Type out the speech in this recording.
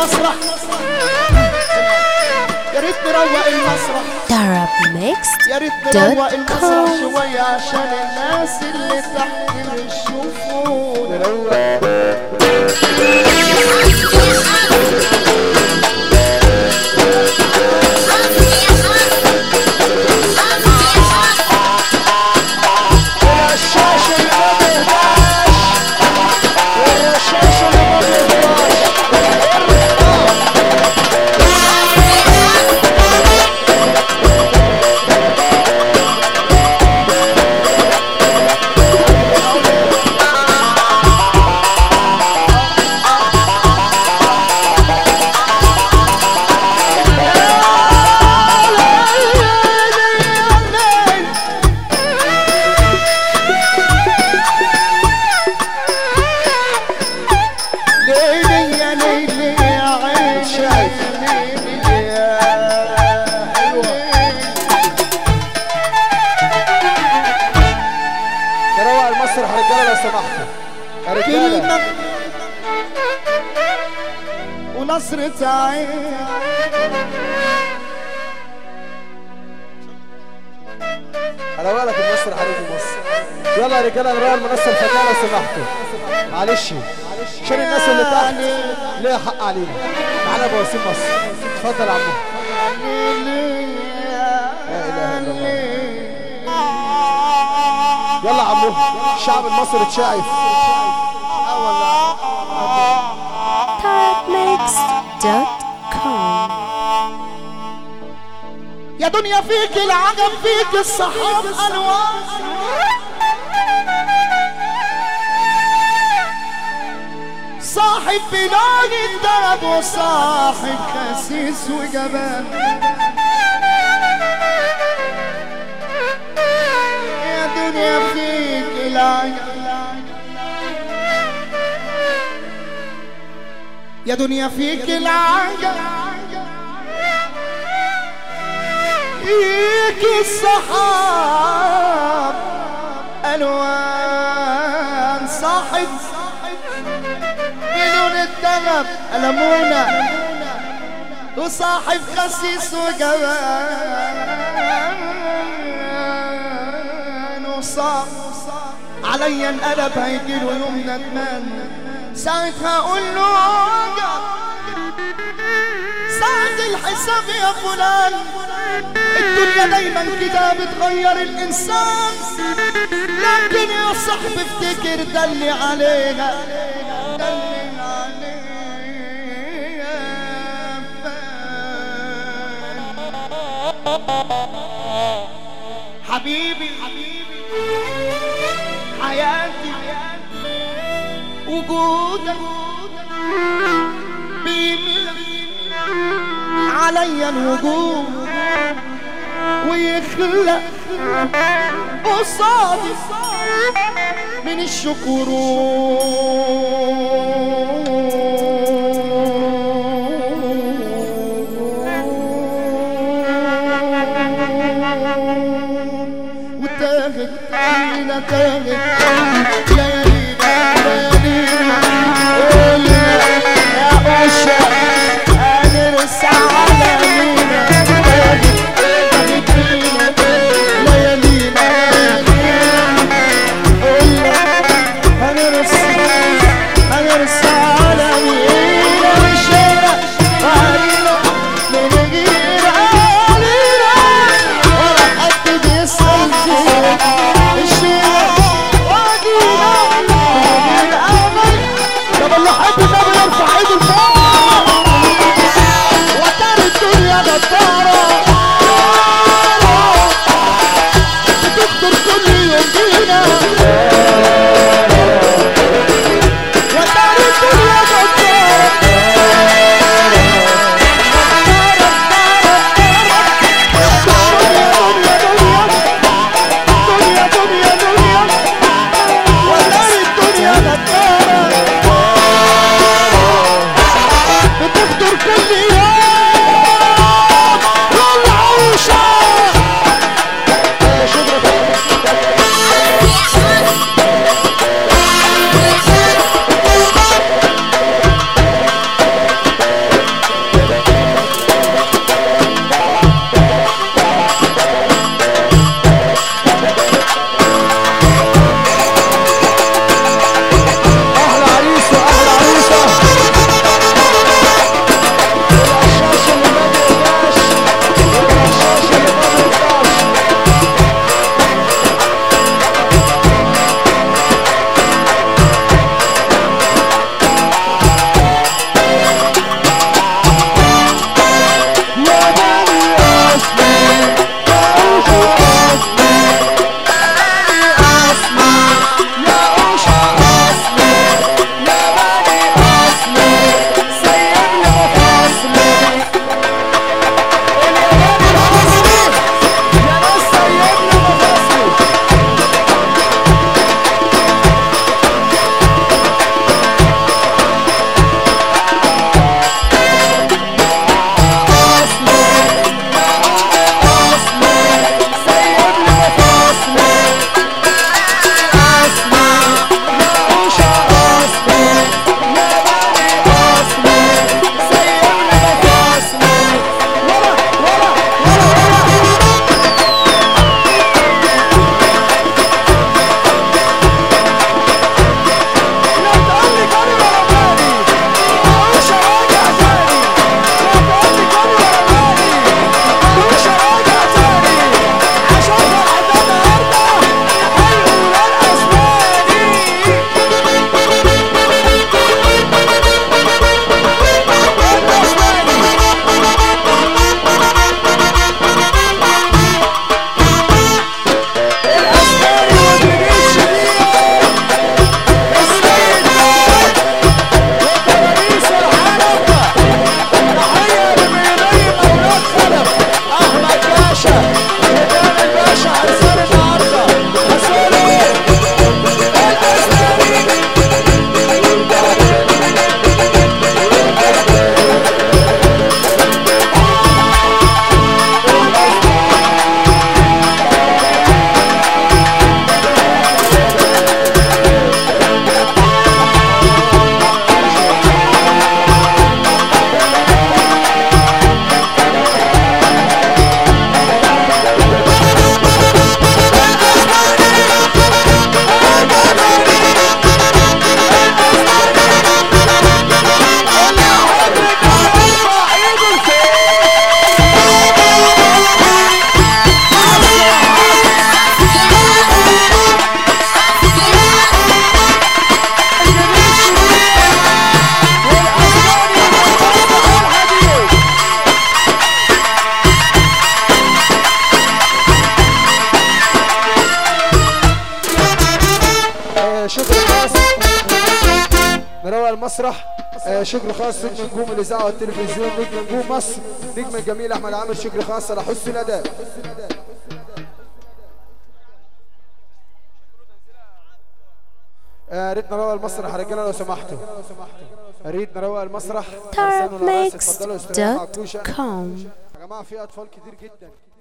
المسرح يا ريت نروق المسرح Arab Mixed يا ريت نروق Dot المسرح com. شوية عشان الناس اللي تحت يشوفونا الرشاش اللي ما بيهداش الرشاش اللي ما بيهداش ليلي يا ليلي يا عين شايف ليلي يا نروق المسرح رجاله لو سمحتوا يا رجاله كلمة ونصرة عين هروق لك المسرح عليكم مصر يلا يا رجاله نروق المنصه الفنيه لو سمحتوا معلش عشان الناس اللي تحت ليها حق علينا معانا ابو وسيم مصر اتفضل يا عمو يلا يا عمو الشعب المصري اتشايف TarabMixed.com يا دنيا فيك العجب فيك الصحاب الوان صاحب بلاد الدرب وصاحب خسيس وجبان يا دنيا فيك العجب يا دنيا فيك العجب فيك السحاب الوان صاحب بدون الدغب ألمونة وصاحب خسيس وجبان وصاحب عليا انقلب هيجيله يوم ندمان ساعتها اقول له عجب ساعة الحساب يا فلان الدنيا دايما كده بتغير الانسان لكن يا صاحبي افتكر ده اللي علينا ده اللي علينا حبيبي حبيبي حياتي وجودك بيملى عليا الوجود ويخلق قصادي من الشكور وتاهت فينا تاهت ليالينا ليالينا قولنا يا أوشا هنرسى على مينا تاهت تاهت فينا ليالينا قولنا هنرسى هنرسى على مينا وشينا وعلينا من غير علينا ولا حد بيسأل فينا الشينا وعدينا من الأمل طب اللي حد ده بيرفع ايده لفوق وترى الدنيا غدارة بتخطر كل يوم بينا وترى الدنيا غدارة دنيا دنيا دنيا وترى الدنيا غدارة المسرح آه، شكر خاص نجم نجوم الاذاعه والتلفزيون نجم نجوم مصر نجم الجميل احمد عامر شكر خاص على حسن الاداء آه، ريت نروق المسرح يا رجاله لو سمحتوا يا ريت نروق المسرح استنوا لغاية اتفضلوا استريحوا على الكوشة. tarabmix.com يا جماعه في اطفال كتير جدا